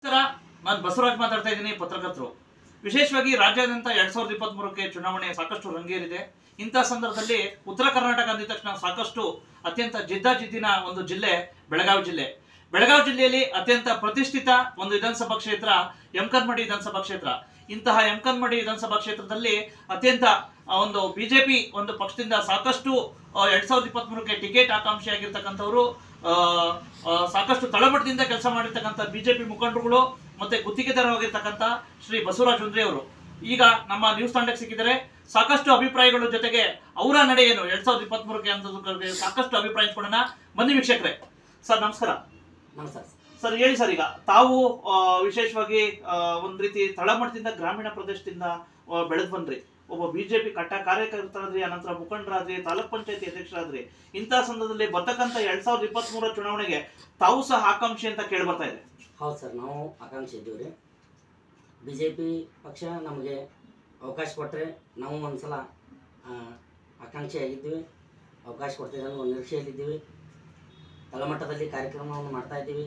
ನಮಸ್ಕಾರ ನಾನು ಬಸವರಾಜ್ ಮಾತಾಡ್ತಾ ಇದ್ದೀನಿ ಪತ್ರಕರ್ತರು ವಿಶೇಷವಾಗಿ ರಾಜ್ಯಾದ್ಯಂತ ಎರಡ್ ಸಾವಿರದ ಇಪ್ಪತ್ತ್ ಮೂರಕ್ಕೆ ಚುನಾವಣೆ ಸಾಕಷ್ಟು ರಂಗೇರಿದೆ ಇಂಥ ಸಂದರ್ಭದಲ್ಲಿ ಉತ್ತರ ಕರ್ನಾಟಕ ಅಂದಿದ ತಕ್ಷಣ ಸಾಕಷ್ಟು ಅತ್ಯಂತ ಜಿದ್ದಾಜಿದ್ದಿನ ಒಂದು ಜಿಲ್ಲೆ ಬೆಳಗಾವಿ ಜಿಲ್ಲೆ ಬೆಳಗಾವಿ ಜಿಲ್ಲೆಯಲ್ಲಿ ಅತ್ಯಂತ ಪ್ರತಿಷ್ಠಿತ ಒಂದು ವಿಧಾನಸಭಾ ಕ್ಷೇತ್ರ ಯಮಕನ್ಮಡಿ ವಿಧಾನಸಭಾ ಕ್ಷೇತ್ರ ಇಂತಹ ಯಮಕನ್ಮಡಿ ವಿಧಾನಸಭಾ ಕ್ಷೇತ್ರದಲ್ಲಿ ಅತ್ಯಂತ ಆ, ಒಂದು ಬಿಜೆಪಿ ಒಂದು ಪಕ್ಷದಿಂದ ಸಾಕಷ್ಟು ಆ, ಎರಡ್ ಸಾವಿರದ ಇಪ್ಪತ್ತ್ ಮೂರಕ್ಕೆ ಟಿಕೆಟ್ ಆಕಾಂಕ್ಷಿಯಾಗಿರ್ತಕ್ಕಂಥವ್ರು ಆ, ಆ, ಸಾಕಷ್ಟು ತಳಮಟ್ಟದಿಂದ ಕೆಲಸ ಮಾಡಿರ್ತಕ್ಕಂಥ ಬಿಜೆಪಿ ಮುಖಂಡರುಗಳು ಮತ್ತೆ ಗುತ್ತಿಗೆದಾರವಾಗಿರ್ತಕ್ಕಂಥ ಶ್ರೀ ಬಸವರಾಜ್ ಉಂದ್ರಿ ಅವರು ಈಗ ನಮ್ಮ ನ್ಯೂಸ್ ತಂಡಕ್ಕೆ ಸಿಕ್ಕಿದ್ದಾರೆ ಸಾಕಷ್ಟು ಅಭಿಪ್ರಾಯಗಳ ಜೊತೆಗೆ ಅವರ ನಡೆ ಏನು ಎರಡ್ ಸಾವಿರದ ಇಪ್ಪತ್ತ್ ಮೂರಕ್ಕೆ ಅಂತ ಸಾಕಷ್ಟು ಅಭಿಪ್ರಾಯ ಹಂಚ್ಕೊಳ್ಳೋಣ ಬನ್ನಿ ವೀಕ್ಷಕರೇ ಸರ್ ನಮಸ್ಕಾರ ನಮಸ್ಕಾರ ಸರ್ ಹೇಳಿ ಸರ್ ಈಗ ತಾವು ಆ, ವಿಶೇಷವಾಗಿ ಆ, ಒಂದ್ ರೀತಿ ತಳಮಟ್ಟದಿಂದ ಗ್ರಾಮೀಣ ಪ್ರದೇಶದಿಂದ ಬೆಳೆದು ಬಂದ್ರಿ ಒಬ್ಬ ಬಿಜೆಪಿ ಕಟ್ಟ ಕಾರ್ಯಕರ್ತರಾದ್ರಿ ಅನಂತರ ಮುಖಂಡರಾದ್ರಿ ತಾಲೂಕ್ ಪಂಚಾಯತಿ ಅಧ್ಯಕ್ಷರಾದ್ರಿ ಇಂತಹ ಸಂದರ್ಭದಲ್ಲಿ ಬರ್ತಕ್ಕಂಥ ಎರಡ್ ಸಾವಿರದ ಇಪ್ಪತ್ತ್ ಮೂರ ಚುನಾವಣೆಗೆ ತಾವು ಸಹ ಆಕಾಂಕ್ಷಿ ಅಂತ ಕೇಳಿ ಬರ್ತಾ ಇದೆ ಹೌದು ಸರ್ ನಾವು ಆಕಾಂಕ್ಷಿ ಇದ್ದೀವಿ ರೀ ಬಿ ಜೆ ಪಿ ಪಕ್ಷ ನಮಗೆ ಅವಕಾಶ ಕೊಟ್ಟರೆ ನಾವು ಒಂದು ಸಲ ಆಕಾಂಕ್ಷಿ ಆಗಿದ್ದೀವಿ ಅವಕಾಶ ಕೊಡ್ತಿದ್ದಾರೆ ಅನ್ನೋ ಒಂದು ನಿರೀಕ್ಷೆಯಲ್ಲಿದ್ದೀವಿ ತಳಮಟ್ಟದಲ್ಲಿ ಕಾರ್ಯಕ್ರಮವನ್ನು ಮಾಡ್ತಾ ಇದ್ದೀವಿ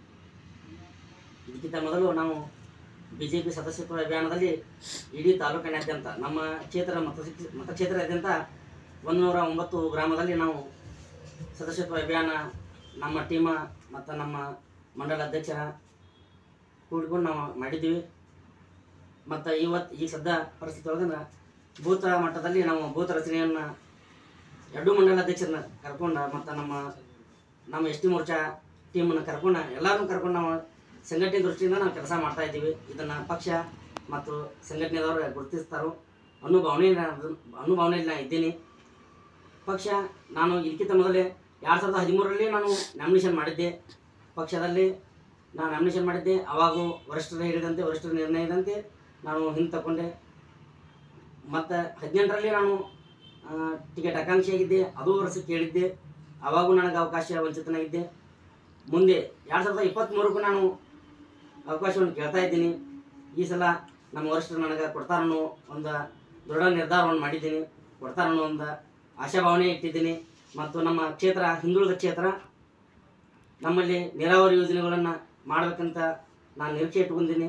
ಇದಕ್ಕಿಂತ ಮೊದಲು ನಾವು ಬಿ ಜೆ ಪಿ ಸದಸ್ಯತ್ವ ಅಭಿಯಾನದಲ್ಲಿ ಇಡೀ ತಾಲೂಕಿನಾದ್ಯಂತ ನಮ್ಮ ಕ್ಷೇತ್ರ ಮತ ಮತಕ್ಷೇತ್ರದಾದ್ಯಂತ ಒಂದುನೂರ ಒಂಬತ್ತು ಗ್ರಾಮದಲ್ಲಿ ನಾವು ಸದಸ್ಯತ್ವ ಅಭಿಯಾನ ನಮ್ಮ ಟೀಮ ಮತ್ತು ನಮ್ಮ ಮಂಡಲ ಅಧ್ಯಕ್ಷರ ಕೂಡಿಕೊಂಡು ನಾವು ಮಾಡಿದ್ದೀವಿ ಮತ್ತು ಇವತ್ತು ಈ ಸದ್ಯ ಪರಿಸ್ಥಿತಿ ಒಳಗಂದ್ರೆ ಬೂತ್ ಮಟ್ಟದಲ್ಲಿ ನಾವು ಬೂತ್ ರಚನೆಯನ್ನು ಎರಡು ಮಂಡಲ ಅಧ್ಯಕ್ಷರನ್ನ ಕರ್ಕೊಂಡು ಮತ್ತು ನಮ್ಮ ನಮ್ಮ ಎಸ್ ಟಿ ಮೋರ್ಚಾ ಟೀಮನ್ನು ಕರ್ಕೊಂಡು ಎಲ್ಲರನ್ನೂ ಕರ್ಕೊಂಡು ನಾವು ಸಂಘಟನೆ ದೃಷ್ಟಿಯಿಂದ ನಾವು ಕೆಲಸ ಮಾಡ್ತಾ ಇದ್ದೀವಿ ಇದನ್ನು ಪಕ್ಷ ಮತ್ತು ಸಂಘಟನೆದವರು ಗುರುತಿಸ್ತಾರೋ ಅನ್ನೋ ಭಾವನೆ ಅನ್ನೋ ಭಾವನೆಯಲ್ಲಿ ನಾನು ಇದ್ದೀನಿ ಪಕ್ಷ ನಾನು ಇದಕ್ಕಿಂತ ಮೊದಲೇ ಎರಡು ಸಾವಿರದ ಹದಿಮೂರರಲ್ಲಿ ನಾನು ನಾಮಿನೇಷನ್ ಮಾಡಿದ್ದೆ ಪಕ್ಷದಲ್ಲಿ ನಾನು ನಾಮಿನೇಷನ್ ಮಾಡಿದ್ದೆ ಅವಾಗೂ ವರಿಷ್ಠರ ಹೇಳಿದಂತೆ ವರಿಷ್ಠರ ನಿರ್ಣಯದಂತೆ ನಾನು ಹಿಂದೆ ತಗೊಂಡೆ ಮತ್ತು ಹದಿನೆಂಟರಲ್ಲಿ ನಾನು ಆ, ಟಿಕೆಟ್ ಆಕಾಂಕ್ಷಿಯಾಗಿದ್ದೆ ಅದು ವರ್ಷ ಕೇಳಿದ್ದೆ ಅವಾಗೂ ನನಗೆ ಅವಕಾಶ ವಂಚಿತನಾಗಿದ್ದೆ ಮುಂದೆ ಎರಡು ಸಾವಿರದ ಇಪ್ಪತ್ತ್ಮೂರಕ್ಕೂ ನಾನು ಅವಕಾಶವನ್ನು ಕೇಳ್ತಾ ಇದ್ದೀನಿ ಈ ಸಲ ನಮ್ಮ ವರಿಷ್ಠರು ನನಗೆ ಕೊಡ್ತಾರನ್ನೋ ಒಂದು ದೃಢ ನಿರ್ಧಾರವನ್ನು ಮಾಡಿದ್ದೀನಿ ಕೊಡ್ತಾರನ್ನೋ ಒಂದು ಆಶಾಭಾವನೆ ಇಟ್ಟಿದ್ದೀನಿ ಮತ್ತು ನಮ್ಮ ಕ್ಷೇತ್ರ ಹಿಂದುಳಿದ ಕ್ಷೇತ್ರ ನಮ್ಮಲ್ಲಿ ನೀರಾವರಿ ಯೋಜನೆಗಳನ್ನು ಮಾಡಬೇಕಂತ ನಾನು ನಿರೀಕ್ಷೆ ಇಟ್ಕೊಂಡಿದ್ದೀನಿ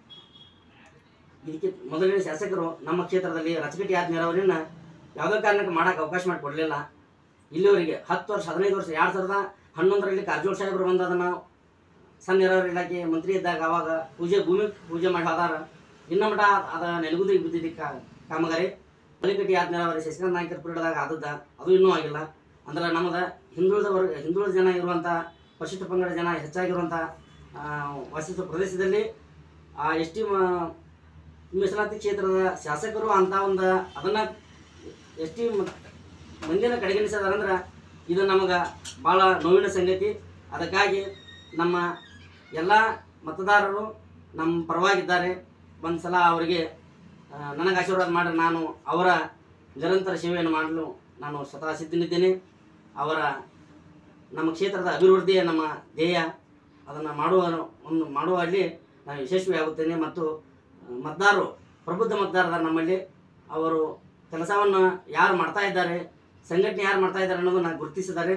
ಇದಕ್ಕೆ ಮೊದಲಿನ ಶಾಸಕರು ನಮ್ಮ ಕ್ಷೇತ್ರದಲ್ಲಿ ರಚಗಟ್ಟಿ ಆದ ನೀರಾವರಿಯನ್ನು ಯಾವುದೇ ಕಾರಣಕ್ಕೆ ಮಾಡೋಕೆ ಅವಕಾಶ ಮಾಡಿಕೊಡಲಿಲ್ಲ ಇಲ್ಲಿವರೆಗೆ ಹತ್ತು ವರ್ಷ ಹದಿನೈದು ವರ್ಷ ಎರಡು ಸಾವಿರದ ಹನ್ನೊಂದರಲ್ಲಿ ಕಾರಜೋಳ ಸಾಹೇಬರು ಬಂದು ಅದನ್ನು ಸಣ್ಣ ನೀರಾವರಿ ಇಲಾಖೆ ಮಂತ್ರಿ ಇದ್ದಾಗ ಅವಾಗ ಪೂಜೆ ಭೂಮಿ ಪೂಜೆ ಮಾಡಿ ಹೋದಾರ ಇನ್ನ ಮಠ ಅದ ನೆಲಗುದಿಗೆ ಬಿದ್ದಿದ್ದ ಕಾ ಕಾಮಗಾರಿ ಬಲಿಕಟ್ಟಿ ಆದ ನೀರಾವರಿ ಶಶಿಕಾಂತ್ ನಾಯ್ಕರ್ ಪೀರಿಯಡ್ದಾಗ ಆದದ್ದ ಅದು ಇನ್ನೂ ಆಗಿಲ್ಲ ಅಂದ್ರೆ ನಮ್ಮದ ಹಿಂದುಳಿದ ವರ್ಗ ಹಿಂದುಳಿದ ಜನ ಇರುವಂಥ ಪರಿಶಿಷ್ಟ ಪಂಗಡ ಜನ ಹೆಚ್ಚಾಗಿರುವಂಥ ಆ, ವಾಸಿಸುವ ಪ್ರದೇಶದಲ್ಲಿ ಆ ಎಸ್ ಟಿ ಮೀಸಲಾತಿ ಕ್ಷೇತ್ರದ ಶಾಸಕರು ಅಂತ ಒಂದು ಅದನ್ನು ಎಸ್ ಟಿ ಮಂದಿನ ಕಡೆಗಣಿಸಿದಾರಂದ್ರೆ ಇದು ನಮಗೆ ಭಾಳ ನೋವಿನ ಸಂಗತಿ ಅದಕ್ಕಾಗಿ ನಮ್ಮ ಎಲ್ಲ ಮತದಾರರು ನಮ್ಮ ಪರವಾಗಿದ್ದಾರೆ ಒಂದು ಸಲ ಅವರಿಗೆ ಆ, ನನಗೆ ಆಶೀರ್ವಾದ ಮಾಡಿ ನಾನು ಅವರ ನಿರಂತರ ಸೇವೆಯನ್ನು ಮಾಡಲು ನಾನು ಸ್ವತಃ ಸಿದ್ಧನಿದ್ದೇನೆ ಅವರ ನಮ್ಮ ಕ್ಷೇತ್ರದ ಅಭಿವೃದ್ಧಿಯೇ ನಮ್ಮ ಧ್ಯೇಯ ಅದನ್ನು ಮಾಡುವ ಒಂದು ಮಾಡುವಲ್ಲಿ ನಾನು ಯಶಸ್ವಿಯಾಗುತ್ತೇನೆ ಮತ್ತು ಆ, ಮತದಾರರು ಪ್ರಬುದ್ಧ ಮತದಾರರ ನಮ್ಮಲ್ಲಿ ಅವರು ಕೆಲಸವನ್ನು ಯಾರು ಮಾಡ್ತಾ ಇದ್ದಾರೆ ಸಂಘಟನೆ ಯಾರು ಮಾಡ್ತಾ ಇದ್ದಾರೆ ಅನ್ನೋದನ್ನು ಗುರುತಿಸಿದ್ದಾರೆ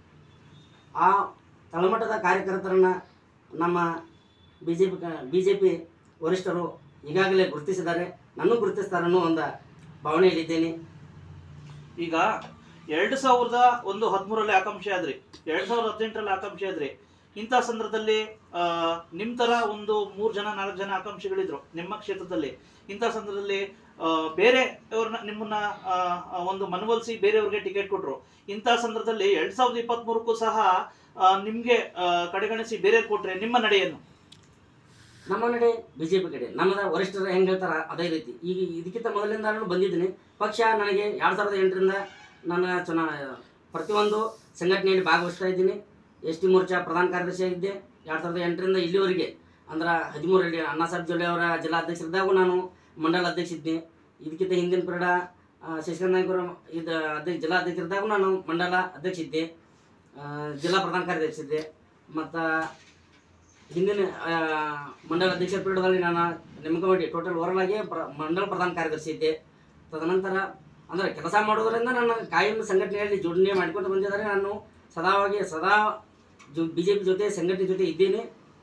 ಆ ತಳಮಟ್ಟದ ಕಾರ್ಯಕರ್ತರನ್ನು ನಮ್ಮ B J P B J P ವರಿಷ್ಠರು ಈಗಾಗಲೇ ಗುರುತಿಸಿದ್ದಾರೆ ನನ್ನೂ ಗುರುತಿಸ್ತಾರೆ ಅನ್ನೋ ಒಂದು ಭಾವನೆಯಲ್ಲಿದ್ದೇನೆ ಈಗ ಎರಡ್ ಸಾವಿರದ ಒಂದು ಹದಿಮೂರಲ್ಲಿ ಆಕಾಂಕ್ಷಿ ಆದ್ರಿ ಎರಡ್ ಸಾವಿರದ ಹದಿನೆಂಟರಲ್ಲಿ ಆಕಾಂಕ್ಷಿ ಆದ್ರಿ ಇಂಥ ಸಂದರ್ಭದಲ್ಲಿ ಆ, ನಿಮ್ ತರ ಒಂದು ಮೂರ್ ಜನ ನಾಲ್ಕು ಜನ ಆಕಾಂಕ್ಷಿಗಳಿದ್ರು ನಿಮ್ಮ ಕ್ಷೇತ್ರದಲ್ಲಿ ಇಂಥ ಸಂದರ್ಭದಲ್ಲಿ ಆ, ಬೇರೆ ಅವ್ರನ್ನ ನಿಮ್ಮನ್ನ ಆ, ಆ, ಒಂದು ಮನವೊಲಿಸಿ ಬೇರೆಯವ್ರಿಗೆ ಟಿಕೆಟ್ ಕೊಟ್ರು ಇಂಥ ಸಂದರ್ಭದಲ್ಲಿ ಎರಡ್ ಸಾವಿರದ ಇಪ್ಪತ್ತ್ ಮೂರಕ್ಕೂ ಸಹ ಆ, ನಿಮ್ಗೆ ಆ, ಕಡೆಗಣಿಸಿ ಬೇರೆ ಕೊಟ್ರೆ ನಿಮ್ಮ ನಡೆಯನ್ನು ನಮ್ಮ ನಡೆ ಬಿ ಜೆ ಪಿ ಕಡೆ ನಮ್ಮದ ವರಿಷ್ಠರು ಹೆಂಗೆ ಹೇಳ್ತಾರ ಅದೇ ರೀತಿ ಈಗ ಇದಕ್ಕಿಂತ ಮೊದಲಿಂದ ನಾನು ಬಂದಿದ್ದೀನಿ ಪಕ್ಷ ನನಗೆ ಎರಡು ಸಾವಿರದ ಎಂಟರಿಂದ ನನ್ನ ಚುನಾ ಪ್ರತಿಯೊಂದು ಸಂಘಟನೆಯಲ್ಲಿ ಭಾಗವಹಿಸ್ತಾ ಇದ್ದೀನಿ ಎಸ್ ಟಿ ಮೋರ್ಚಾ ಪ್ರಧಾನ ಕಾರ್ಯದರ್ಶಿ ಆಗಿದ್ದೆ ಎರಡು ಸಾವಿರದ ಎಂಟರಿಂದ ಇಲ್ಲಿವರೆಗೆ ಅಂದ್ರೆ ಹದಿಮೂರರಲ್ಲಿ ಅಣ್ಣಾ ಸಾಹೇಬ್ ಜೊಲ್ಲೆ ಅವರ ಜಿಲ್ಲಾಧ್ಯಕ್ಷರಿದ್ದಾಗೂ ನಾನು ಮಂಡಲ ಅಧ್ಯಕ್ಷ ಇದ್ದೆ ಇದಕ್ಕಿಂತ ಹಿಂದಿನ ಪೀರಿಯಡ ಶಶಿಕಾಂತ್ ನಾಯ್ಕರು ಇದು ಅಧ್ಯಕ್ಷ ಜಿಲ್ಲಾಧ್ಯಕ್ಷರಿದ್ದಾಗೂ ನಾನು ಮಂಡಲ ಅಧ್ಯಕ್ಷ ಇದ್ದೆ ಆ, ಜಿಲ್ಲಾ ಪ್ರಧಾನ ಕಾರ್ಯದರ್ಶಿ ಇದ್ದೆ ಮತ್ತು ಹಿಂದಿನ ಆ, ಮಂಡಲ ಅಧ್ಯಕ್ಷರ ಪೀಠದಲ್ಲಿ ನಾನು ನೇಮಕ ಮಾಡಿ ಟೋಟಲ್ ಓವರಲ್ ಆಗಿ ಪ್ರ ಮಂಡಲ ಪ್ರಧಾನ ಕಾರ್ಯದರ್ಶಿ ಇದ್ದೆ ತದನಂತರ ಅಂದರೆ ಕೆಲಸ ಮಾಡೋದರಿಂದ ನನ್ನ ಕಾಯಂ ಸಂಘಟನೆಯಲ್ಲಿ ಜೋಡಣೆ ಮಾಡಿಕೊಂಡು ಬಂದಿದ್ದಾರೆ ನಾನು ಸದಾವಾಗಿ ಸದಾ ಜೊ ಬಿ ಜೆ ಪಿ ಜೊತೆ ಸಂಘಟನೆ ಜೊತೆ ಇದ್ದೇನೆ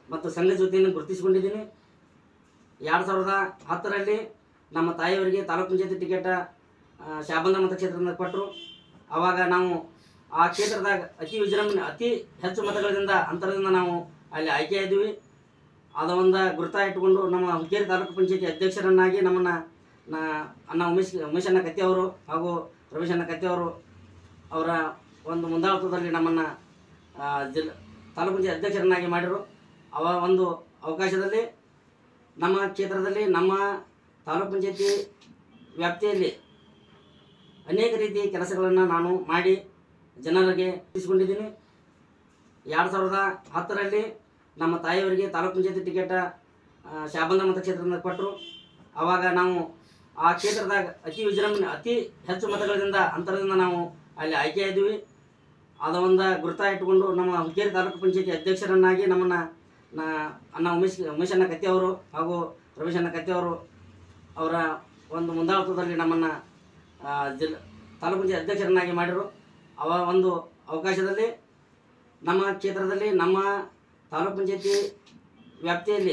ಮತ್ತು ಸಂಘ ಜೊತೆಯನ್ನು ಗುರುತಿಸಿಕೊಂಡಿದ್ದೀನಿ ಎರಡು ಸಾವಿರದ ಹತ್ತರಲ್ಲಿ ನಮ್ಮ ತಾಯಿಯವರಿಗೆ ತಾಲೂಕು ಪಂಚಾಯತಿ ಟಿಕೆಟ್ ಶಾಬಂದ ಮತಕ್ಷೇತ್ರದಿಂದ ಕೊಟ್ಟರು ಆವಾಗ ನಾವು ಆ ಕ್ಷೇತ್ರದಾಗ ಅತಿ ವಿಜೃಂಭಣೆ ಅತಿ ಹೆಚ್ಚು ಮತಗಳಿಂದ ಅಂತರದಿಂದ ನಾವು ಅಲ್ಲಿ ಆಯ್ಕೆ ಇದ್ವಿ ಅದ ಒಂದು ಗುರುತ ಇಟ್ಟುಕೊಂಡು ನಮ್ಮ ಹುಕ್ಕೇರಿ ತಾಲೂಕು ಪಂಚಾಯತಿ ಅಧ್ಯಕ್ಷರನ್ನಾಗಿ ನಮ್ಮನ್ನು ನಾ ಅಣ್ಣ ಉಮೇಶ್ ಉಮೇಶ್ ಅಣ್ಣ ಕತ್ತಿ ಅವರು ಹಾಗೂ ರಮೇಶ್ ಅಣ್ಣ ಕತ್ತಿ ಅವರು ಅವರ ಒಂದು ಮುಂದಾಳತ್ವದಲ್ಲಿ ನಮ್ಮನ್ನು ಜಿಲ್ಲಾ ತಾಲೂಕು ಪಂಚಾಯತ್ ಅಧ್ಯಕ್ಷರನ್ನಾಗಿ ಮಾಡಿದರು ಅವ ಒಂದು ಅವಕಾಶದಲ್ಲಿ ನಮ್ಮ ಕ್ಷೇತ್ರದಲ್ಲಿ ನಮ್ಮ ತಾಲೂಕು ಪಂಚಾಯತಿ ವ್ಯಾಪ್ತಿಯಲ್ಲಿ ಅನೇಕ ರೀತಿಯ ಕೆಲಸಗಳನ್ನು ನಾನು ಮಾಡಿ ಜನರಿಗೆ ತಿಳಿಸಿಕೊಂಡಿದ್ದೀನಿ ಎರಡು ಸಾವಿರದ ಹತ್ತರಲ್ಲಿ ನಮ್ಮ ತಾಯಿಯವರಿಗೆ ತಾಲೂಕು ಪಂಚಾಯತಿ ಟಿಕೆಟ್ ಶಾಬಂದ ಮತಕ್ಷೇತ್ರದಿಂದ ಕೊಟ್ಟರು ಆವಾಗ ನಾವು ಆ ಕ್ಷೇತ್ರದಾಗ ಅತಿ ವಿಜೃಂಭಣೆ ಅತಿ ಹೆಚ್ಚು ಮತಗಳಿಂದ ಅಂತರದಿಂದ ನಾವು ಅಲ್ಲಿ ಆಯ್ಕೆ ಇದ್ವಿ ಅದ ಒಂದು ಗುರುತ ಇಟ್ಟುಕೊಂಡು ನಮ್ಮ ಹುಕ್ಕೇರಿ ತಾಲೂಕು ಪಂಚಾಯತಿ ಅಧ್ಯಕ್ಷರನ್ನಾಗಿ ನಮ್ಮನ್ನು ನಾ ಅಣ್ಣ ಉಮೇಶ್ ಉಮೇಶ್ ಅಣ್ಣ ಕತ್ತಿ ಅವರು ಹಾಗೂ ರಮೇಶ್ ಅಣ್ಣ ಕತ್ತಿ ಅವರು ಅವರ ಒಂದು ಮುಂದಾಳತ್ವದಲ್ಲಿ ನಮ್ಮನ್ನು ಜಿಲ್ಲಾ ತಾಲೂಕು ಪಂಚಾಯತ್ ಅಧ್ಯಕ್ಷರನ್ನಾಗಿ ಮಾಡಿದರು ಅವ ಒಂದು ಅವಕಾಶದಲ್ಲಿ ನಮ್ಮ ಕ್ಷೇತ್ರದಲ್ಲಿ ನಮ್ಮ ತಾಲೂಕು ಪಂಚಾಯತಿ ವ್ಯಾಪ್ತಿಯಲ್ಲಿ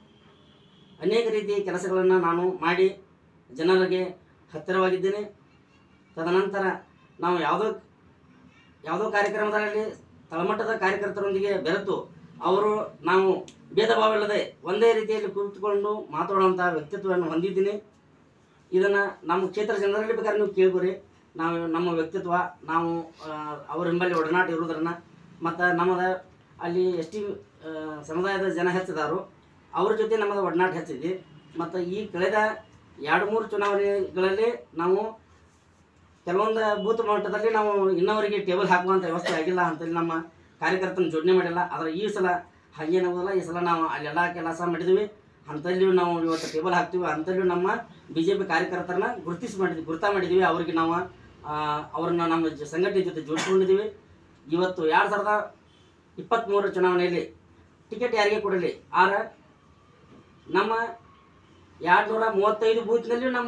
ಅನೇಕ ರೀತಿಯ ಕೆಲಸಗಳನ್ನು ನಾನು ಮಾಡಿ ಜನರಿಗೆ ಹತ್ತಿರವಾಗಿದ್ದೇನೆ ತದನಂತರ ನಾವು ಯಾವುದೋ ಯಾವುದೋ ಕಾರ್ಯಕ್ರಮದಲ್ಲಿ ತಳಮಟ್ಟದ ಕಾರ್ಯಕರ್ತರೊಂದಿಗೆ ಬೆರೆತು ಅವರು ನಾವು ಭೇದ ಭಾವ ಇಲ್ಲದೆ ಒಂದೇ ರೀತಿಯಲ್ಲಿ ಕುಳಿತುಕೊಂಡು ಮಾತಾಡುವಂಥ ವ್ಯಕ್ತಿತ್ವವನ್ನು ಹೊಂದಿದ್ದೀನಿ ಇದನ್ನು ನಮ್ಮ ಕ್ಷೇತ್ರ ಜನರಲ್ಲಿ ಬೇಕಾದ್ರೆ ನೀವು ಕೇಳ್ಕೊರಿ ನಾವು ನಮ್ಮ ವ್ಯಕ್ತಿತ್ವ ನಾವು ಆ, ಅವ್ರ ಹಿಂಬಲ್ಲಿ ಒಡನಾಟ ಇರೋದ್ರನ್ನ ಮತ್ತು ನಮ್ಮದ ಅಲ್ಲಿ ಎಸ್ ಟಿ ಸಮುದಾಯದ ಜನ ಹೆಚ್ಚಿದಾರು ಅವ್ರ ಜೊತೆ ನಮ್ಮದು ಒಡನಾಟ ಹೆಚ್ಚಿದೆ ಮತ್ತು ಈ ಕಳೆದ ಎರಡು ಮೂರು ಚುನಾವಣೆಗಳಲ್ಲಿ ನಾವು ಕೆಲವೊಂದು ಬೂತ್ ಮಟ್ಟದಲ್ಲಿ ನಾವು ಇನ್ನವರಿಗೆ ಟೇಬಲ್ ಹಾಕುವಂಥ ವ್ಯವಸ್ಥೆ ಆಗಿಲ್ಲ ಅಂತೇಳಿ ನಮ್ಮ ಕಾರ್ಯಕರ್ತನ ಜೋಡಣೆ ಮಾಡಿಲ್ಲ ಆದರೆ ಈ ಸಲ ಹಾಗೇನಾಗೋದಿಲ್ಲ ಈ ಸಲ ನಾವು ಅಲ್ಲೆಲ್ಲ ಕೆಲಸ ಮಾಡಿದ್ವಿ ಅಂಥಲ್ಲಿಯೂ ನಾವು ಇವತ್ತು ಟೇಬಲ್ ಹಾಕ್ತೀವಿ ಅಂಥಲ್ಲಿಯೂ ನಮ್ಮ ಬಿ ಜೆ ಪಿ ಕಾರ್ಯಕರ್ತರನ್ನ ಗುರುತಿಸಿ ಮಾಡಿದ್ವಿ ಗುರುತ ಮಾಡಿದ್ವಿ ಅವ್ರಿಗೆ ನಾವು ಆ, ಅವ್ರನ್ನ ನಮ್ಮ ಜ- ಸಂಘಟನೆ ಜೊತೆ ಜೋಡಿಸ್ಕೊಂಡಿದ್ದೀವಿ ಇವತ್ತು ಎರಡು ಸಾವಿರದ ಇಪ್ಪತ್ತ್ಮೂರರ ಚುನಾವಣೆಯಲ್ಲಿ ಟಿಕೆಟ್ ಯಾರಿಗೆ ಕೊಡಲಿ ಆರ ನಮ್ಮ ಎರಡು ನೂರ ಮೂವತ್ತೈದು ಬೂತ್ನಲ್ಲಿಯೂ ನಮ್ಮ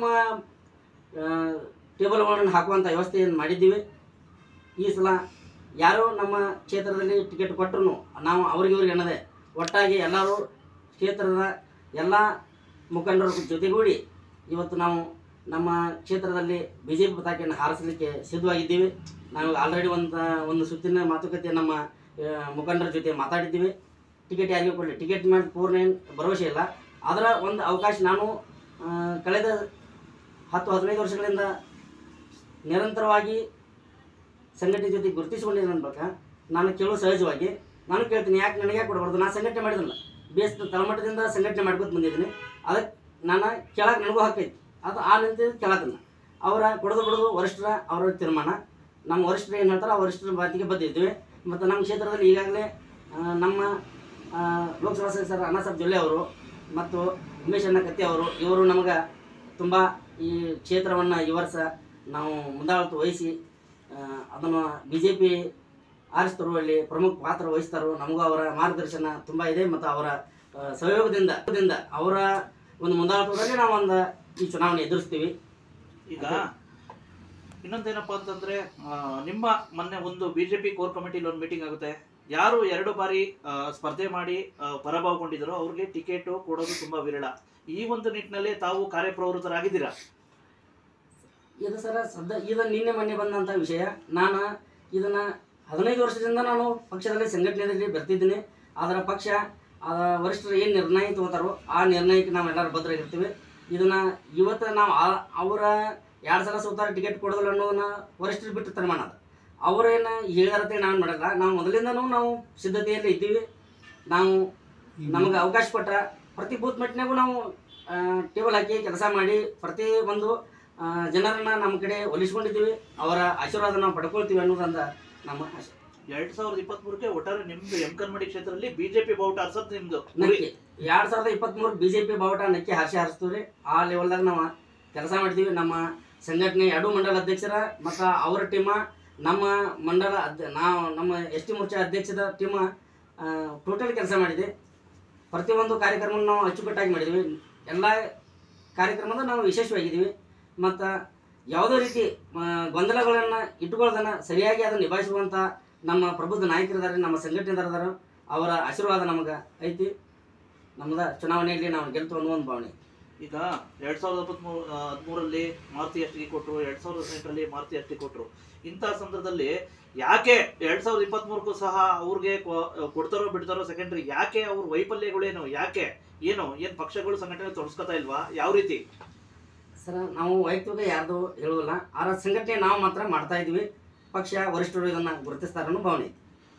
ಟೇಬಲ್ಗಳನ್ನು ಹಾಕುವಂಥ ವ್ಯವಸ್ಥೆಯನ್ನು ಮಾಡಿದ್ದೀವಿ ಈ ಸಲ ಯಾರು ನಮ್ಮ ಕ್ಷೇತ್ರದಲ್ಲಿ ಟಿಕೆಟ್ ಕೊಟ್ಟರು ನಾವು ಅವ್ರಿಗೆ ಇವ್ರಿಗೆ ಅನ್ನದೆ ಒಟ್ಟಾಗಿ ಎಲ್ಲರೂ ಕ್ಷೇತ್ರದ ಎಲ್ಲ ಮುಖಂಡರ ಜೊತೆಗೂಡಿ ಇವತ್ತು ನಾವು ನಮ್ಮ ಕ್ಷೇತ್ರದಲ್ಲಿ ಬಿ ಜೆ ಪಿ ಪತಾಕೆಯನ್ನು ಹಾರಿಸಲಿಕ್ಕೆ ಸಿದ್ಧವಾಗಿದ್ದೀವಿ ನಾವು ಆಲ್ರೆಡಿ ಒಂದು ಒಂದು ಸುತ್ತಿನ ಮಾತುಕತೆ ನಮ್ಮ ಆ, ಮುಖಂಡರ ಜೊತೆ ಮಾತಾಡಿದ್ದೀವಿ ಟಿಕೆಟ್ ಯಾರಿಗೂ ಕೊಡಲಿ ಟಿಕೆಟ್ ಮೇಲೆ ಪೂರ್ಣ ಏನ್ ಭರವಸೆ ಇಲ್ಲ ಅದರ ಒಂದು ಅವಕಾಶ ನಾನು ಆ, ಕಳೆದ ಹತ್ತು ಹದಿನೈದು ವರ್ಷಗಳಿಂದ ನಿರಂತರವಾಗಿ ಸಂಘಟನೆ ಜೊತೆ ಗುರುತಿಸಿಕೊಂಡಿದ್ದೀನಿ ಅನ್ಬೇಕ ನಾನು ಕೇಳೋ ಸಹಜವಾಗಿ ನಾನು ಕೇಳ್ತೀನಿ ಯಾಕೆ ನನಗೆ ಯಾಕೆ ಕೊಡಬಾರ್ದು ನಾನು ಸಂಘಟನೆ ಮಾಡಿದ್ರಲ್ಲ ಬೇಸ್ ತಳಮಟ್ಟದಿಂದ ಸಂಘಟನೆ ಮಾಡ್ಕೊತ ಬಂದಿದ್ದೀನಿ ಅದಕ್ಕೆ ನಾನು ಕೇಳಕ್ಕೆ ನನಗೂ ಹಕ್ಕೈತಿ ಅದು ಆ ನಿಂತ ಕೇಳತ್ತನ್ನ ಅವರ ಕೊಡೋದು ಬಿಡೋದು ವರಿಷ್ಠರ ಅವರ ತೀರ್ಮಾನ ನಮ್ಮ ವರಿಷ್ಠರು ಏನು ಹೇಳ್ತಾರೆ ಆ ವರಿಷ್ಠರ ಮಾತಿಗೆ ಬಂದಿದ್ದೀವಿ ಮತ್ತು ನಮ್ಮ ಕ್ಷೇತ್ರದಲ್ಲಿ ಈಗಾಗಲೇ ಆ, ನಮ್ಮ ಆ, ಲೋಕಸಭಾ ಸದಸ್ಯರ ಅಣ್ಣಾಸಾಬ್ ಜೊಲ್ಲೆ ಅವರು ಮತ್ತು ಉಮೇಶ್ ಅಣ್ಣ ಕತ್ತಿ ಅವರು ಇವರು ನಮಗೆ ತುಂಬ ಈ ಕ್ಷೇತ್ರವನ್ನು ಈ ವರ್ಷ ನಾವು ಮುಂದಾಳತ್ವ ವಹಿಸಿ ಆ, ಅದನ್ನು ಬಿ ಜೆ ಪಿ ಆರಿಸ್ತರುವಲ್ಲಿ ಪ್ರಮುಖ ಪಾತ್ರ ವಹಿಸ್ತಾರೋ ನಮಗೂ ಅವರ ಮಾರ್ಗದರ್ಶನ ತುಂಬ ಇದೆ ಮತ್ತು ಅವರ ಆ, ಸಹಯೋಗದಿಂದ ದಿಂದ ಅವರ ಒಂದು ಮುಂದಾಳತ್ವದಲ್ಲಿ ನಾವು ಒಂದು ಈ ಚುನಾವಣೆ ಎದುರಿಸ್ತೀವಿ ಈಗ ಇನ್ನೊಂದೇನಪ್ಪ ಅಂತಂದ್ರೆ ಆ, ನಿಮ್ಮ ಮೊನ್ನೆ ಒಂದು ಬಿಜೆಪಿ ಕೋರ್ ಕಮಿಟಿಲಿ ಒಂದು ಮೀಟಿಂಗ್ ಆಗುತ್ತೆ ಯಾರು ಎರಡು ಬಾರಿ ಆ, ಸ್ಪರ್ಧೆ ಮಾಡಿ ಆ, ಪರಾಭವಗೊಂಡಿದ್ದಾರೋ ಅವ್ರಿಗೆ ಟಿಕೆಟ್ ಕೊಡೋದು ತುಂಬಾ ವಿರಳ ಈ ಒಂದು ನಿಟ್ಟಿನಲ್ಲಿ ತಾವು ಕಾರ್ಯಪ್ರವೃತ್ತರಾಗಿದ್ದೀರಾ ಇದು ಸರ ಸದ್ಯ ಇದು ನಿನ್ನೆ ಮೊನ್ನೆ ಬಂದಂಥ ವಿಷಯ ನಾನು ಇದನ್ನು ಹದಿನೈದು ವರ್ಷದಿಂದ ನಾನು ಪಕ್ಷದಲ್ಲಿ ಸಂಘಟನೆಯಲ್ಲಿ ಬರ್ತಿದ್ದೀನಿ ಅದರ ಪಕ್ಷ ಆ ವರಿಷ್ಠರು ಏನು ನಿರ್ಣಯ ತಗೋತಾರೋ ಆ ನಿರ್ಣಯಕ್ಕೆ ನಾವೆಲ್ಲರೂ ಭದ್ರಾಗಿರ್ತೀವಿ ಇದನ್ನು ಇವತ್ತು ನಾವು ಆ- ಅವರ ಎರಡು ಸಲ ಸೋತಾರ ಟಿಕೆಟ್ ಕೊಡೋದಿಲ್ಲ ಅನ್ನೋದನ್ನ ವರಿಷ್ಠರು ಬಿಟ್ಟು ತೀರ್ಮಾನ ಅದು ಅವರೇನು ಹೇಳಿದಾರತೆ ನಾವು ಮಾಡಲ್ಲ ನಾವು ಮೊದಲಿಂದನೂ ನಾವು ಸಿದ್ಧತೆಯಲ್ಲಿ ಇದ್ದೀವಿ ನಾವು ನಮಗೆ ಅವಕಾಶ ಕೊಟ್ಟ ಪ್ರತಿ ಬೂತ್ ಮಟ್ಟಿನಾಗೂ ನಾವು ಟೇಬಲ್ ಹಾಕಿ ಕೆಲಸ ಮಾಡಿ ಪ್ರತಿ ಒಂದು ಆ, ಜನರನ್ನ ನಮ್ಮ ಕಡೆ ಒಲಿಸ್ಕೊಂಡಿದ್ದೀವಿ ಅವರ ಆಶೀರ್ವಾದ ನಾವು ಪಡ್ಕೊಳ್ತೀವಿ ಅನ್ನೋದಂದ ನಮ್ಮ ಆಶೆ ಎರಡ್ ಸಾವಿರದ ಇಪ್ಪತ್ತ್ ಮೂರಕ್ಕೆ ಒಟ್ಟಾರೆ ನಿಮ್ದು ಎಂ ಕನ್ಮಡಿ ಕ್ಷೇತ್ರದಲ್ಲಿ ಬಿಜೆಪಿ ಬಾವುಟ ಹರ್ಸೋದು ನಿಮ್ದು ಗುರಿ. ನಕ್ಕಿ ಎರಡು ಸಾವಿರದ ಇಪ್ಪತ್ತ್ಮೂರು ಬಿ ಜೆ ಪಿ ಬಾವುಟ ನಕ್ಕಿ ಹಾರಿಸಿ ಹಾರಿಸ್ತೀವಿ ರೀ ಆ ಲೆವೆಲ್ದಾಗ ನಾವು ಕೆಲಸ ಮಾಡ್ತೀವಿ ನಮ್ಮ ಸಂಘಟನೆ ಎರಡು ಮಂಡಲ ಅಧ್ಯಕ್ಷರ ಮತ್ತು ಅವರ ಟೀಮ ನಮ್ಮ ಮಂಡಲ ಅಧ್ಯ ನಾವು ನಮ್ಮ ಎಸ್ ಟಿ ಮೋರ್ಚಾ ಅಧ್ಯಕ್ಷದ ಟೀಮ ಟೋಟಲ್ ಕೆಲಸ ಮಾಡಿದೆ ಪ್ರತಿಯೊಂದು ಕಾರ್ಯಕ್ರಮ ನಾವು ಅಚ್ಚುಕಟ್ಟಾಗಿ ಮಾಡಿದ್ವಿ ಎಲ್ಲ ಕಾರ್ಯಕ್ರಮದ ನಾವು ಯಶಸ್ವಿಯಾಗಿದ್ದೀವಿ ಮತ್ತು ಯಾವುದೇ ರೀತಿ ಆ, ಗೊಂದಲಗಳನ್ನು ಇಟ್ಕೊಳ್ಳೋದನ್ನು ಸರಿಯಾಗಿ ಅದನ್ನು ನಿಭಾಯಿಸುವಂಥ ನಮ್ಮ ಪ್ರಬುದ್ಧ ನಾಯಕರಿದ್ದಾರೆ ನಮ್ಮ ಸಂಘಟನೆದಾರದಾರ ಅವರ ಆಶೀರ್ವಾದ ನಮಗೆ ಐತಿ ನಮ್ದು ಚುನಾವಣೆಯಲ್ಲಿ ನಾವು ಗೆಲ್ತು ಅನ್ನೋ ಒಂದು ಭಾವನೆ ಈಗ ಎರಡ್ ಸಾವಿರದ ಇಪ್ಪತ್ಮೂರು ಹದಿಮೂರರಲ್ಲಿ ಮಾರುತಿ ಅಷ್ಟಿಗೆ ಕೊಟ್ಟರು ಎರಡ್ ಸಾವಿರದ ಹದಿನೆಂಟರಲ್ಲಿ ಮಾರುತಿ ಅಷ್ಟಿಗೆ ಕೊಟ್ಟರು ಇಂಥ ಸಂದರ್ಭದಲ್ಲಿ ಯಾಕೆ ಎರಡ್ ಸಾವಿರದ ಇಪ್ಪತ್ಮೂರಕ್ಕೂ ಸಹ ಅವ್ರಿಗೆ ಕೊ- ಕೊಡ್ತಾರೋ ಬಿಡ್ತಾರೋ ಸೆಕೆಂಡ್ರಿ ಯಾಕೆ ಅವ್ರ ವೈಫಲ್ಯಗಳೇನು ಯಾಕೆ ಏನು ಏನ್ ಪಕ್ಷಗಳು ಸಂಘಟನೆ ತೊಡಸ್ಕೊತಾ ಇಲ್ವಾ ಯಾವ ರೀತಿ ಸರ್ ನಾವು ವೈಯಕ್ತಿಕ ಯಾರ್ದು ಹೇಳುವುದಿಲ್ಲ ಆರ ಸಂಘಟನೆ ನಾವು ಮಾತ್ರ ಮಾಡ್ತಾ ಇದ್ವಿ ಪಕ್ಷ ವರಿಷ್ಠರು ಇದನ್ನು ಗುರುತಿಸ್ತಾರೆ ಅನ್ನೋ ಭಾವನೆ ಐತಿ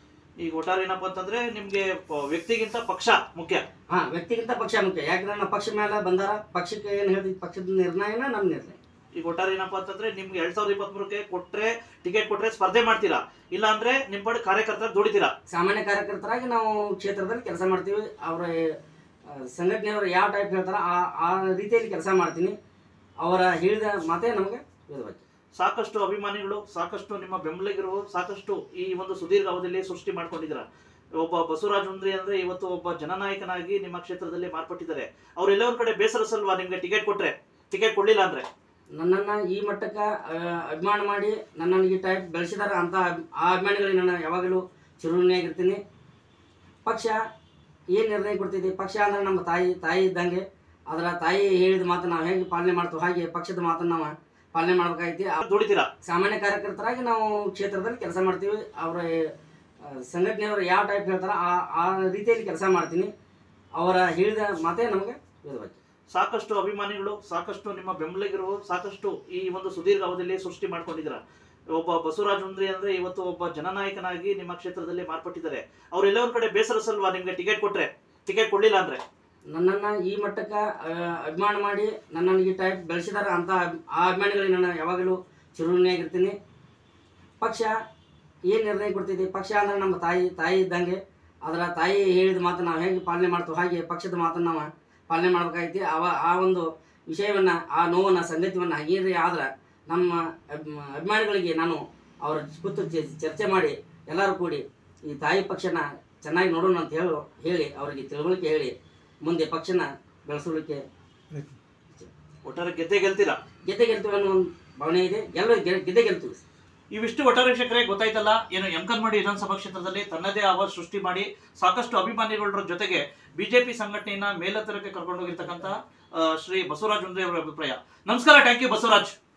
ಈಗ ಒಟ್ಟಾರೆ ಏನಪ್ಪಾ ಅಂತಂದ್ರೆ ನಿಮ್ಗೆ ಪ- ವ್ಯಕ್ತಿಗಿಂತ ಪಕ್ಷ ಮುಖ್ಯ ಹಾಂ ವ್ಯಕ್ತಿಗಿಂತ ಪಕ್ಷ ಮುಖ್ಯ ಯಾಕಂದ್ರೆ ನಮ್ಮ ಪಕ್ಷ ಮೇಲೆ ಬಂದಾರ ಪಕ್ಷಕ್ಕೆ ಏನು ಹೇಳ್ತೀವಿ ಪಕ್ಷದ ನಿರ್ಣಯನ ನಮ್ಮ ನಿರ್ಣಯ ಈಗ ಒಟ್ಟಾರೆ ಏನಪ್ಪಾ ಅಂತಂದ್ರೆ ನಿಮ್ಗೆ ಎರಡ್ ಸಾವಿರದ ಇಪ್ಪತ್ಮೂರಕ್ಕೆ ಕೊಟ್ರೆ ಟಿಕೆಟ್ ಕೊಟ್ರೆ ಸ್ಪರ್ಧೆ ಮಾಡ್ತೀರಾ ಇಲ್ಲ ಅಂದ್ರೆ ನಿಮ್ ಪಡೆ ಕಾರ್ಯಕರ್ತರ ದುಡಿತೀರಾ ಸಾಮಾನ್ಯ ಕಾರ್ಯಕರ್ತರಾಗಿ ನಾವು ಕ್ಷೇತ್ರದಲ್ಲಿ ಕೆಲಸ ಮಾಡ್ತೀವಿ ಅವರ ಆ, ಸಂಘಟನೆಯವರು ಯಾವ ಟೈಪ್ ಹೇಳ್ತಾರೋ ಆ ಆ ರೀತಿಯಲ್ಲಿ ಕೆಲಸ ಮಾಡ್ತೀನಿ ಅವರ ಹೇಳಿದ ಮಾತೇ ನಮಗೆ ವೇದವಾಕ್ಯ ಸಾಕಷ್ಟು ಅಭಿಮಾನಿಗಳು ಸಾಕಷ್ಟು ನಿಮ್ಮ ಬೆಂಬಲಿಗರು ಸಾಕಷ್ಟು ಈ ಒಂದು ಸುದೀರ್ಘ ಅವಧಿಯಲ್ಲಿ ಸೃಷ್ಟಿ ಮಾಡ್ಕೊಂಡಿದ್ದೀರಾ ಒಬ್ಬ ಬಸವರಾಜ್ ಉಂದ್ರಿ ಅಂದ್ರೆ ಇವತ್ತು ಒಬ್ಬ ಜನನಾಯಕನಾಗಿ ನಿಮ್ಮ ಕ್ಷೇತ್ರದಲ್ಲಿ ಮಾರ್ಪಟ್ಟಿದ್ದಾರೆ ಅವ್ರೆಲ್ಲೊಂದ್ ಕಡೆ ಬೇಸರಿಸಲ್ವಾ ನಿಮ್ಗೆ ಟಿಕೆಟ್ ಕೊಟ್ರೆ ಟಿಕೆಟ್ ಕೊಡ್ಲಿಲ್ಲ ಅಂದ್ರೆ ನನ್ನನ್ನು ಈ ಮಟ್ಟಕ್ಕೆ ಆ, ಅಭಿಮಾನ ಮಾಡಿ ನನ್ನನ್ನು ಈ ಟೈಪ್ ಬೆಳೆಸಿದಾರ ಅಂತ ಅಭಿ- ಆ ಅಭಿಮಾನಿಗಳಿಗೆ ನಾನು ಯಾವಾಗಲೂ ಚಿರುಣಿಯಾಗಿರ್ತೀನಿ ಪಕ್ಷ ಏನು ನಿರ್ಣಯ ಕೊಡ್ತಿದ್ದೆ ಪಕ್ಷ ಅಂದ್ರೆ ನಮ್ಮ ತಾಯಿ ತಾಯಿ ಇದ್ದಂಗೆ ಅದರ ತಾಯಿ ಹೇಳಿದ ಮಾತು ನಾವು ಹೇಗೆ ಪಾಲನೆ ಮಾಡ್ತೀವಿ ಹಾಗೆ ಪಕ್ಷದ ಮಾತನ್ನು ನಾವು ಪಾಲನೆ ಮಾಡ್ಬೇಕಾಗೈತಿ ಆ ದುಡಿತೀರಾ ಸಾಮಾನ್ಯ ಕಾರ್ಯಕರ್ತರಾಗಿ ನಾವು ಕ್ಷೇತ್ರದಲ್ಲಿ ಕೆಲಸ ಮಾಡ್ತೀವಿ ಅವರ ಆ, ಸಂಘಟನೆಯವರು ಯಾವ ಟೈಪ್ ಹೇಳ್ತಾರೋ ಆ ಆ ರೀತಿಯಲ್ಲಿ ಕೆಲಸ ಮಾಡ್ತೀನಿ ಅವರ ಹೇಳಿದ ಮಾತೇ ನಮಗೆ ವೇದವಾಕ್ಯ ಸಾಕಷ್ಟು ಅಭಿಮಾನಿಗಳು ಸಾಕಷ್ಟು ನಿಮ್ಮ ಬೆಂಬಲಿಗರು ಸಾಕಷ್ಟು ಈ ಒಂದು ಸುದೀರ್ಘ ಅವಧಿಯಲ್ಲಿ ಸೃಷ್ಟಿ ಮಾಡ್ಕೊಂಡಿದ್ದೀರಾ ಒಬ್ಬ ಬಸವರಾಜ್ ಉಂದ್ರಿ ಅಂದ್ರೆ ಇವತ್ತು ಒಬ್ಬ ಜನನಾಯಕನಾಗಿ ನಿಮ್ಮ ಕ್ಷೇತ್ರದಲ್ಲಿ ಮಾರ್ಪಟ್ಟಿದ್ದಾರೆ ಅವ್ರೆಲ್ಲೊಂದ್ ಕಡೆ ಬೇಸರಿಸಲ್ವಾ ನಿಮ್ಗೆ ಟಿಕೆಟ್ ಕೊಟ್ರೆ ಟಿಕೆಟ್ ಕೊಡ್ಲಿಲ್ಲ ಅಂದ್ರೆ ನನ್ನನ್ನು ಈ ಮಟ್ಟಕ್ಕೆ ಆ, ಅಭಿಮಾನ ಮಾಡಿ ನನ್ನನ್ನು ಈ ಟೈಪ್ ಬೆಳೆಸಿದಾರ ಅಂತ ಅಭಿ- ಆ ಅಭಿಮಾನಿಗಳಿಗೆ ನಾನು ಯಾವಾಗಲೂ ಚಿರುಣಿಯಾಗಿರ್ತೀನಿ ಪಕ್ಷ ಏನು ನಿರ್ಣಯ ಕೊಡ್ತಿದ್ದೆ ಪಕ್ಷ ಅಂದ್ರೆ ನಮ್ಮ ತಾಯಿ ತಾಯಿ ಇದ್ದಂಗೆ ಅದರ ತಾಯಿ ಹೇಳಿದ ಮಾತು ನಾವು ಹೇಗೆ ಪಾಲನೆ ಮಾಡ್ತೀವಿ ಹಾಗೆ ಪಕ್ಷದ ಮಾತನ್ನು ನಾವು ಪಾಲನೆ ಮಾಡ್ಬೇಕಾಗೈತಿ ಅವ ಆ ಒಂದು ವಿಷಯವನ್ನು ಆ ನೋವನ್ನು ಸಂಗತಿಯನ್ನು ಹಾಗೇರಿ ಆದ್ರೆ ನಮ್ಮ ಅಭಿ- ಅಭಿಮಾನಿಗಳಿಗೆ ನಾನು ಅವರ ಕೂತು ಚೆ- ಚರ್ಚೆ ಮಾಡಿ ಎಲ್ಲರೂ ಕೂಡಿ ಈ ತಾಯಿ ಪಕ್ಷನ ಚೆನ್ನಾಗಿ ನೋಡೋಣ ಅಂತ ಹೇಳಿ ಹೇಳಿ ಅವರಿಗೆ ತಿಳುವಳಿಕೆ ಹೇಳಿ ಮುಂದೆ ಪಕ್ಷನ ಬೆಳೆಸಲಿಕ್ಕೆ ಒಟ್ಟಾರೆ ಗೆದ್ದೆ ಗೆಲ್ತೀರಾ ಗೆದ್ದೆ ಗೆಲ್ತೀವಿ ಅನ್ನೋ ಒಂದು ಭಾವನೆ ಇದೆ ಗೆಲ್ಲ ಗೆದ್ದೆ ಗೆಲ್ತೀವಿ ಇವಿಷ್ಟು ಒಟ್ಟಾರೆ ವೀಕ್ಷಕರೇ ಗೊತ್ತಾಯ್ತಲ್ಲ ಏನು ಯಮಕನ್ಮಡಿ ವಿಧಾನಸಭಾ ಕ್ಷೇತ್ರದಲ್ಲಿ ತನ್ನದೇ ಆವಾಜ್ ಸೃಷ್ಟಿ ಮಾಡಿ ಸಾಕಷ್ಟು ಅಭಿಮಾನಿಗಳ ಜೊತೆಗೆ ಬಿಜೆಪಿ ಸಂಘಟನೆಯನ್ನ ಮೇಲೆತ್ತರಕ್ಕೆ ಕರ್ಕೊಂಡೋಗಿರ್ತಕ್ಕಂಥ ಆ, ಶ್ರೀ ಬಸವರಾಜ್ ಉಂದ್ರಿ ಅವರ ಅಭಿಪ್ರಾಯ ನಮಸ್ಕಾರ ಥ್ಯಾಂಕ್ ಯು ಬಸವರಾಜ್